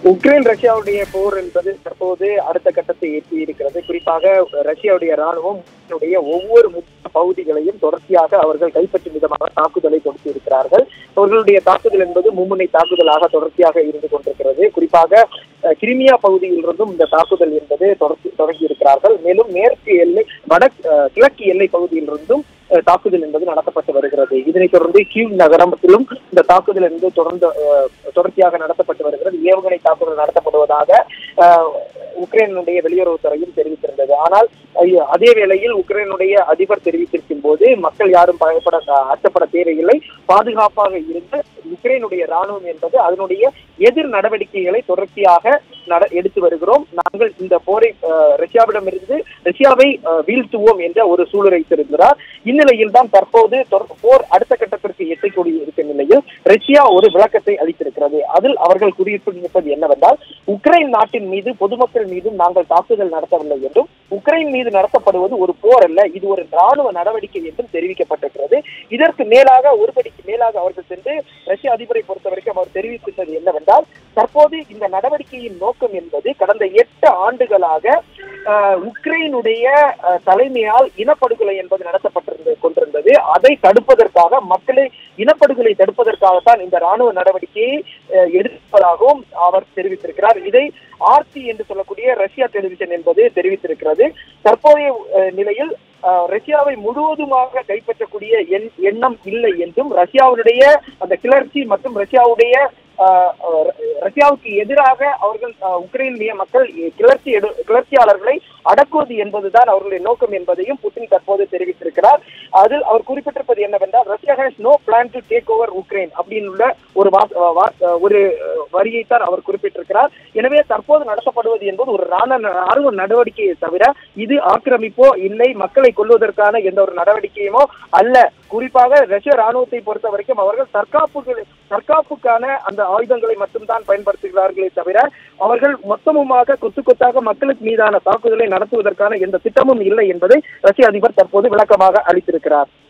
Ukraine ரஷ்யாவுடைய போர் என்பது தற்போது அடுத்த கட்டத்தை எட்டி இருக்கிறது குறிப்பாக ரஷ்யாவுடைய ராணுவம் உக்ரைனுடைய ஒவ்வொரு முக்கிய பகுதிகளையும் தொடர்ச்சியாக அவர்கள் கைப்பற்றும் விதமாக தாக்குதலை தொடுத்து இருக்கிறார்கள் அவர்களுடைய தாக்குதல் என்பது மும்முனை தாக்குதலாக தொடர்ச்சியாக இருந்து கொண்டிருக்கிறது குறிப்பாக அஹ், கிரிமியா பகுதியிலிருந்தும் இந்த தாக்குதல் என்பது தொடர்ச்சி தொடங்கி இருக்கிறார்கள் மேலும் மேற்கு எல்லை வடக்கு அஹ், கிழக்கு எல்லை பகுதியிலிருந்தும் அஹ், தாக்குதல் என்பது நடத்தப்பட்டு வருகிறது இதனைத் தொடர்ந்து கீவ் நகரத்திலும் இந்த தாக்குதல் என்பது தொடர்ந்து அஹ், தொடர்ச்சியாக நடத்தப்பட்டு வருகிறது ஏவுகணை தாக்குதல் நடத்தப்படுவதாக அஹ், உக்ரைனுடைய வெளியுறவுத்துறையும் தெரிவித்திருந்தது ஆனால் ஐயோ, அதே வேளையில் உக்ரைனுடைய அதிபர் தெரிவித்திருக்கும் போது மக்கள் யாரும் பயப்பட அச்சப்பட தேவையில்லை பாதுகாப்பாக இருந்த உக்ரைனுடைய ராணுவம் என்பது அதனுடைய எதிர் நடவடிக்கைகளை தொடர்ச்சியாக நட எடுத்து வருகிறோம் நாங்கள் இந்த போரை அஹ், ரஷ்யாவிடமிருந்து ரஷ்யாவை அஹ், வீழ்த்துவோம் என்ற ஒரு சூழலை வைத்திருக்கிறார் இந்நிலையில் தான் தற்போது தொட- போர் அடுத்த கட்டத்திற்கு எட்டக்கூடிய இருக்கும் நிலையில் ரஷ்யா ஒரு விளக்கத்தை அளித்திருக்கிறது அதில் அவர்கள் குறிப்பிட்டிருப்பது என்னவென்றால் உக்ரைன் நாட்டின் மீது பொதுமக்கள் மீதும் நாங்கள் தாக்குதல் நடத்தவில்லை என்றும் உக்ரைன் மீது நடத்தப்படுவது ஒரு போர் அல்ல இது ஒரு ராணுவ நடவடிக்கை என்றும் தெரிவிக்கப்பட்டிருக்கிறது இதற்கு மேலாக ஒருபடிக்கு மேலாக அவர்கள் சென்று ரஷ்ய அதிபரை பொறுத்தவரைக்கும் அவர் தெரிவித்திருப்பது என்னவென்றால் தற்போது இந்த நடவடிக்கையின் நோக்கம் என்பது கடந்த எட்டு ஆண்டுகளாக ஆஹ், உக்ரைனுடைய ஆஹ், தலைமையால் இனப்படுகொலை என்பது நடத்தப்பட்டிருந்து கொண்டிருந்தது அதை தடுப்பதற்காக மக்களை இனப்படுகொலை தடுப்பதற்காகத்தான் இந்த ராணுவ நடவடிக்கையை ஆஹ், எடுப்பதாகவும் அவர் தெரிவித்திருக்கிறார் இதை ஆர்டி என்று சொல்லக்கூடிய ரஷ்யா டெலிவிஷன் என்பது தெரிவித்திருக்கிறது தற்போதைய ஆஹ், நிலையில் ஆஹ், ரஷ்யாவை முழுவதுமாக கைப்பற்றக்கூடிய எண்- எண்ணம் இல்லை என்றும் ரஷ்யாவுடைய அந்த கிளர்ச்சி மற்றும் ரஷ்யாவுடைய ஆஹ், ஆஹ், ரஷ்யாவுக்கு எதிராக அவர்கள் ஆஹ், உக்ரைனிய மக்கள் கிளர்ச்சி எடு- கிளர்ச்சியாளர்களை அடக்குவது என்பதுதான் அவர்களுடைய நோக்கம் என்பதையும் புட்டின் தற்போது தெரிவித்திருக்கிறார் அதில் அவர் குறிப்பிட்டிருப்பது என்னவென்றால் Russia has no plan to take over Ukraine அப்படின்னு உள்ள ஒரு வா- வா- ஒரு அஹ், வரியைத்தான் அவர் குறிப்பிட்டிருக்கிறார் எனவே தற்போது நடத்தப்படுவது என்பது ஒரு ராணுவ ராணுவ நடவடிக்கையை தவிர இது ஆக்கிரமிப்போ இல்லை மக்களை கொல்வதற்கான எந்த ஒரு நடவடிக்கையுமோ அல்ல குறிப்பாக ரஷ்ய ராணுவத்தை பொறுத்த வரைக்கும் அவர்கள் தற்காப்புகள் தற்காப்புக்கான அந்த ஆயுதங்களை மட்டும்தான் பயன்படுத்துகிறார்களே தவிர அவர்கள் மொத்தமுமாக கொத்து கொத்தாக மக்களுக்கு மீதான தாக்குதலை நடத்துவதற்கான எந்த திட்டமும் இல்லை என்பதை ரஷ்ய அதிபர் தற்போது விளக்கமாக அளித்திருக்கிறார்